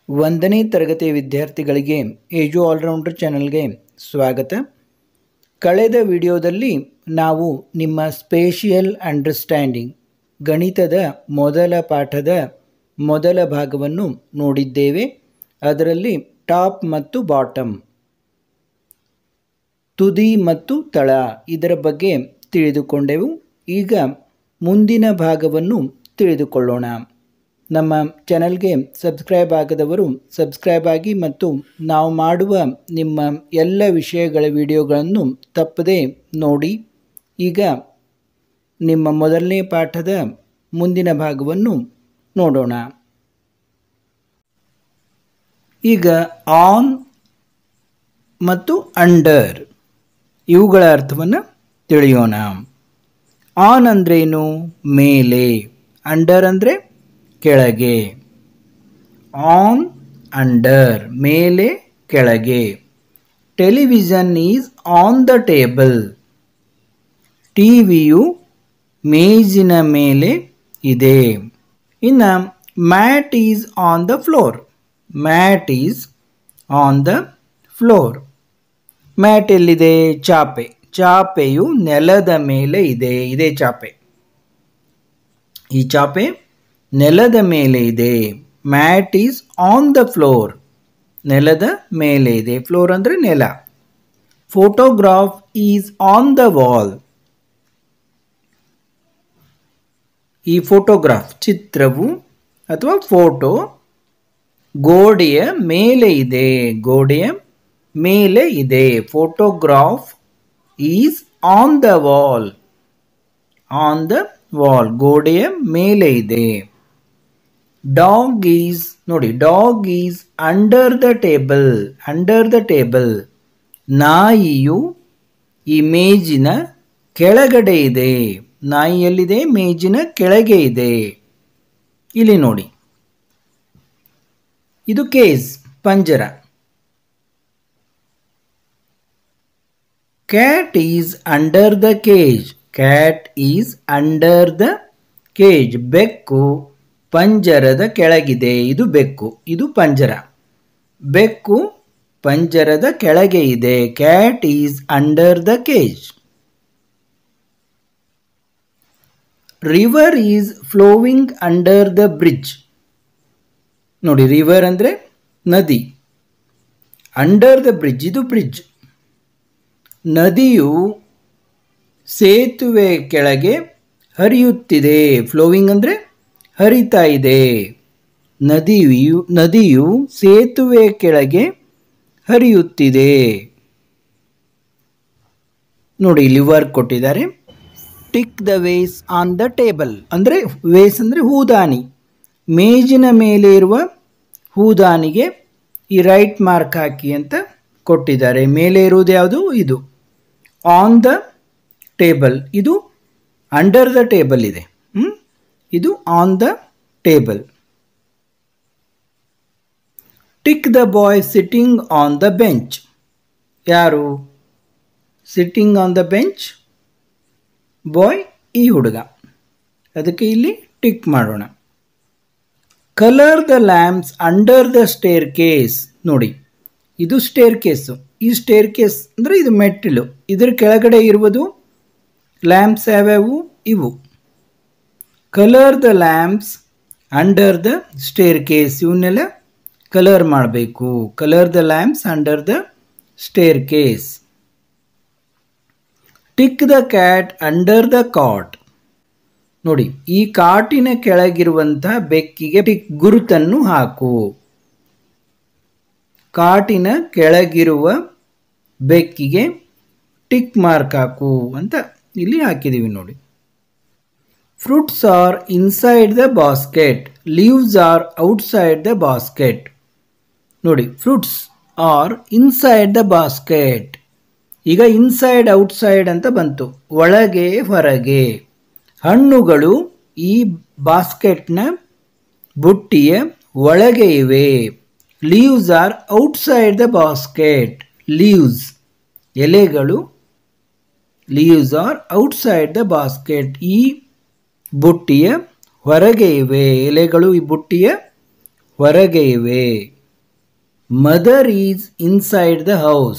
ಒಂದನೇ ತರಗತಿಯ ವಿದ್ಯಾರ್ಥಿಗಳಿಗೆ ಏಜು ಆಲ್ರೌಂಡರ್ ಚಾನಲ್ಗೆ ಸ್ವಾಗತ ಕಳೆದ ವಿಡಿಯೋದಲ್ಲಿ ನಾವು ನಿಮ್ಮ ಸ್ಪೇಷಿಯಲ್ ಅಂಡರ್ಸ್ಟ್ಯಾಂಡಿಂಗ್ ಗಣಿತದ ಮೊದಲ ಪಾಠದ ಮೊದಲ ಭಾಗವನ್ನು ನೋಡಿದ್ದೇವೆ ಅದರಲ್ಲಿ ಟಾಪ್ ಮತ್ತು ಬಾಟಮ್ ತುದಿ ಮತ್ತು ತಳ ಇದರ ಬಗ್ಗೆ ತಿಳಿದುಕೊಂಡೆವು ಈಗ ಮುಂದಿನ ಭಾಗವನ್ನು ತಿಳಿದುಕೊಳ್ಳೋಣ ನಮ್ಮ ಚಾನಲ್ಗೆ ಸಬ್ಸ್ಕ್ರೈಬ್ ಆಗದವರು ಸಬ್ಸ್ಕ್ರೈಬ್ ಆಗಿ ಮತ್ತು ನಾವು ಮಾಡುವ ನಿಮ್ಮ ಎಲ್ಲ ವಿಷಯಗಳ ವಿಡಿಯೋಗಳನ್ನು ತಪ್ಪದೇ ನೋಡಿ ಈಗ ನಿಮ್ಮ ಮೊದಲನೇ ಪಾಠದ ಮುಂದಿನ ಭಾಗವನ್ನು ನೋಡೋಣ ಈಗ ಆನ್ ಮತ್ತು ಅಂಡರ್ ಇವುಗಳ ಅರ್ಥವನ್ನು ತಿಳಿಯೋಣ ಆನ್ ಅಂದ್ರೇನು ಮೇಲೆ ಅಂಡರ್ ಅಂದರೆ ಕೆಳಗೆ ಆನ್ ಅಂಡರ್ ಮೇಲೆ ಕೆಳಗೆ television is on the table ಟಿ ವಿಯು ಮೇಜಿನ ಮೇಲೆ ಇದೆ ಇನ್ನು mat is on the floor mat is on the floor mat ಎಲ್ಲಿದೆ ಚಾಪೆ ಚಾಪೆಯು ನೆಲದ ಮೇಲೆ ಇದೆ ಇದೇ ಚಾಪೆ ಈ ಚಾಪೆ ನೆಲದ ಮೇಲೆ ಇದೆ mat is on the floor ನೆಲದ ಮೇಲೆ ಇದೆ ಫ್ಲೋರ್ ಅಂದರೆ ನೆಲ photograph is on the wall ಈ ಫೋಟೋಗ್ರಾಫ್ ಚಿತ್ರವು ಅಥವಾ ಫೋಟೋ ಗೋಡೆಯ ಮೇಲೆ ಇದೆ ಗೋಡೆಯ ಮೇಲೆ ಇದೆ photograph is on the wall on the wall ಗೋಡೆಯ ಮೇಲೆ ಇದೆ ಡಾಗ್ ಈಸ್ ನೋಡಿ dog is under the table under the table ನಾಯಿಯು ಈ ಮೇಜಿನ ಕೆಳಗಡೆ ಇದೆ ನಾಯಿ ಎಲ್ಲಿದೆ ಮೇಜಿನ ಕೆಳಗೆ ಇದೆ ಇಲ್ಲಿ ನೋಡಿ ಇದು ಕೇಸ್ ಪಂಜರ cat is under the cage cat is under the cage ಬೆಕ್ಕು ಪಂಜರದ ಕೆಳಗಿದೆ ಇದು ಬೆಕ್ಕು ಇದು ಪಂಜರ ಬೆಕ್ಕು ಪಂಜರದ ಕೆಳಗೆ ಇದೆ cat is under the cage river is flowing under the bridge ನೋಡಿ ರಿವರ್ ಅಂದರೆ ನದಿ ಅಂಡರ್ ದ ಬ್ರಿಡ್ಜ್ ಇದು ಬ್ರಿಡ್ಜ್ ನದಿಯು ಸೇತುವೆ ಕೆಳಗೆ ಹರಿಯುತ್ತಿದೆ ಫ್ಲೋವಿಂಗ್ ಅಂದರೆ ಹರಿತಾ ಇದೆ ನದಿಯು ನದಿಯು ಸೇತುವೆ ಕೆಳಗೆ ಹರಿಯುತ್ತಿದೆ ನೋಡಿ ಇಲ್ಲಿ ವರ್ಕ್ ಕೊಟ್ಟಿದ್ದಾರೆ tick the vase on the table ಅಂದರೆ ವೇಸ್ ಅಂದರೆ ಹೂದಾನಿ ಮೇಜಿನ ಮೇಲೆ ಇರುವ ಹೂದಾನಿಗೆ ಈ ರೈಟ್ ಮಾರ್ಕ್ ಹಾಕಿ ಅಂತ ಕೊಟ್ಟಿದ್ದಾರೆ ಮೇಲೆ ಇರುವುದು ಯಾವುದು ಇದು ಆನ್ ದ ಟೇಬಲ್ ಇದು ಅಂಡರ್ ದ ಟೇಬಲ್ ಇದೆ ಇದು on the table tick the boy sitting on the bench ಯಾರು sitting on the bench boy ಈ ಹುಡುಗ ಅದಕ್ಕೆ ಇಲ್ಲಿ ಟಿಕ್ ಮಾಡೋಣ colour the lamps under the staircase ನೋಡಿ ಇದು ಸ್ಟೇರ್ ಕೇಸು ಈ ಸ್ಟೇರ್ ಕೇಸ್ ಅಂದರೆ ಇದು ಮೆಟ್ಟಿಲು ಇದರ ಕೆಳಗಡೆ ಇರುವುದು ಲ್ಯಾಂಪ್ಸ್ ಯಾವ್ಯಾವು ಇವು colour the lamps under the staircase ಇವನ್ನೆಲ್ಲ ಕಲರ್ ಮಾಡಬೇಕು colour the lamps under the staircase tick the cat under the cot ನೋಡಿ ಈ ಕಾಟಿನ ಕೆಳಗಿರುವಂತಹ ಬೆಕ್ಕಿಗೆ ಟಿಕ್ ಗುರುತನ್ನು ಹಾಕು ಕಾಟಿನ ಕೆಳಗಿರುವ ಬೆಕ್ಕಿಗೆ ಟಿಕ್ ಮಾರ್ಕ್ ಹಾಕು ಅಂತ ಇಲ್ಲಿ ಹಾಕಿದ್ದೀವಿ ನೋಡಿ fruits are inside the basket leaves are outside the basket ನೋಡಿ fruits are inside the basket ಈಗ ಇನ್ಸೈಡ್ ಔಟ್ಸೈಡ್ ಅಂತ ಬಂತು ಒಳಗೆ ಹೊರಗೆ ಹಣ್ಣುಗಳು ಈ ಬಾಸ್ಕೆಟ್ನ ಬುಟ್ಟಿಯ ಒಳಗೆ ಇವೆ leaves are outside the basket leaves ಎಲೆಗಳು leaves are outside the basket ಈ ಬುಟ್ಟಿಯ ಹೊರಗೆ ಇವೆ ಎಲೆಗಳು ಈ ಬುಟ್ಟಿಯ ಹೊರಗೆ ಇವೆ mother is inside the house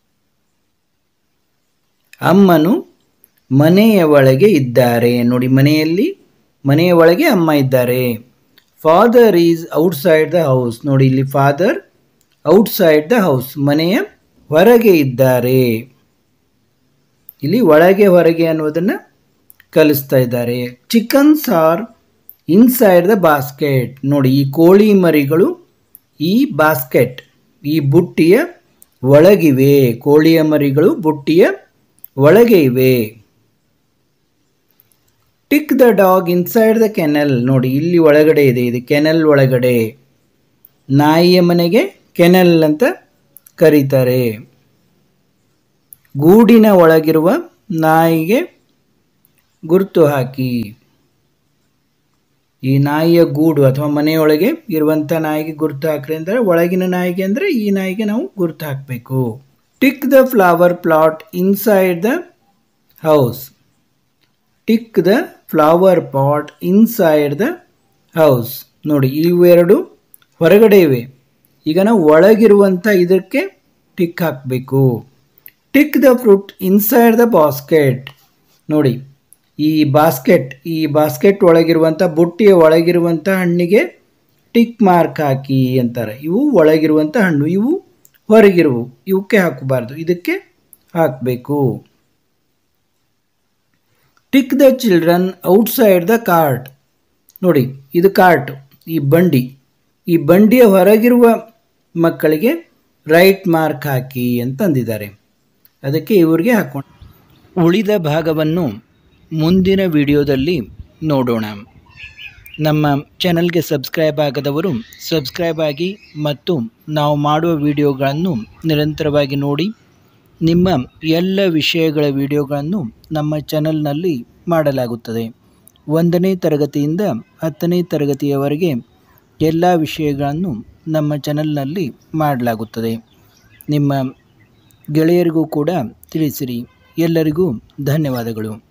ಅಮ್ಮನು ಮನೆಯ ಒಳಗೆ ಇದ್ದಾರೆ ನೋಡಿ ಮನೆಯಲ್ಲಿ ಮನೆಯ ಒಳಗೆ ಅಮ್ಮ ಇದ್ದಾರೆ father is outside the house ನೋಡಿ ಇಲ್ಲಿ ಫಾದರ್ ಔಟ್ಸೈಡ್ ದ ಹೌಸ್ ಮನೆಯ ಹೊರಗೆ ಇದ್ದಾರೆ ಇಲ್ಲಿ ಒಳಗೆ ಹೊರಗೆ ಅನ್ನೋದನ್ನು ಕಲಿಸ್ತಾ ಇದ್ದಾರೆ chickens are inside the basket ನೋಡಿ ಈ ಕೋಳಿ ಮರಿಗಳು ಈ ಬಾಸ್ಕೆಟ್ ಈ ಬುಟ್ಟಿಯ ಒಳಗಿವೆ ಕೋಳಿಯ ಮರಿಗಳು ಬುಟ್ಟಿಯ ಒಳಗೆ ಇವೆ tick the dog inside the kennel ನೋಡಿ ಇಲ್ಲಿ ಒಳಗಡೆ ಇದೆ ಇದು ಕೆನಲ್ ಒಳಗಡೆ ನಾಯಿಯ ಮನೆಗೆ ಕೆನಲ್ ಅಂತ ಕರೀತಾರೆ ಗೂಡಿನ ಒಳಗಿರುವ ನಾಯಿಗೆ ಗುರುತು ಹಾಕಿ ಈ ನಾಯಿಯ ಗೂಡು ಅಥವಾ ಮನೆಯೊಳಗೆ ಇರುವಂಥ ನಾಯಿಗೆ ಗುರುತು ಹಾಕ್ರಿ ಅಂದರೆ ಒಳಗಿನ ನಾಯಿಗೆ ಅಂದರೆ ಈ ನಾಯಿಗೆ ನಾವು ಗುರುತು ಹಾಕಬೇಕು tick the flower plot inside the house tick the flower pot inside the house ನೋಡಿ ಇವೆರಡು ಹೊರಗಡೆ ಇವೆ ಈಗ ನಾವು ಒಳಗಿರುವಂಥ ಇದಕ್ಕೆ ಟಿಕ್ ಹಾಕಬೇಕು tick the fruit inside the basket ನೋಡಿ ಈ ಬಾಸ್ಕೆಟ್ ಈ ಬಾಸ್ಕೆಟ್ ಒಳಗಿರುವಂಥ ಬುಟ್ಟಿಯ ಒಳಗಿರುವಂಥ ಹಣ್ಣಿಗೆ ಟಿಕ್ ಮಾರ್ಕ್ ಹಾಕಿ ಅಂತಾರೆ ಇವು ಒಳಗಿರುವಂಥ ಹಣ್ಣು ಇವು ಹೊರಗಿರುವು ಇವಕ್ಕೆ ಹಾಕಬಾರ್ದು ಇದಕ್ಕೆ ಹಾಕಬೇಕು tick the children outside the cart ನೋಡಿ ಇದು ಕಾರ್ಟ್ ಈ ಬಂಡಿ ಈ ಬಂಡಿಯ ಹೊರಗಿರುವ ಮಕ್ಕಳಿಗೆ ರೈಟ್ ಮಾರ್ಕ್ ಹಾಕಿ ಅಂತಂದಿದ್ದಾರೆ ಅದಕ್ಕೆ ಇವರಿಗೆ ಹಾಕೊಂಡು ಉಳಿದ ಭಾಗವನ್ನು ಮುಂದಿನ ವಿಡಿಯೋದಲ್ಲಿ ನೋಡೋಣ ನಮ್ಮ ಚಾನಲ್ಗೆ ಸಬ್ಸ್ಕ್ರೈಬ್ ಆಗದವರು ಸಬ್ಸ್ಕ್ರೈಬ್ ಆಗಿ ಮತ್ತು ನಾವು ಮಾಡುವ ವಿಡಿಯೋಗಳನ್ನು ನಿರಂತರವಾಗಿ ನೋಡಿ ನಿಮ್ಮ ಎಲ್ಲ ವಿಷಯಗಳ ವಿಡಿಯೋಗಳನ್ನು ನಮ್ಮ ಚಾನಲ್ನಲ್ಲಿ ಮಾಡಲಾಗುತ್ತದೆ ಒಂದನೇ ತರಗತಿಯಿಂದ ಹತ್ತನೇ ತರಗತಿಯವರೆಗೆ ಎಲ್ಲ ವಿಷಯಗಳನ್ನು ನಮ್ಮ ಚಾನಲ್ನಲ್ಲಿ ಮಾಡಲಾಗುತ್ತದೆ ನಿಮ್ಮ ಗೆಳೆಯರಿಗೂ ಕೂಡ ತಿಳಿಸಿರಿ ಎಲ್ಲರಿಗೂ ಧನ್ಯವಾದಗಳು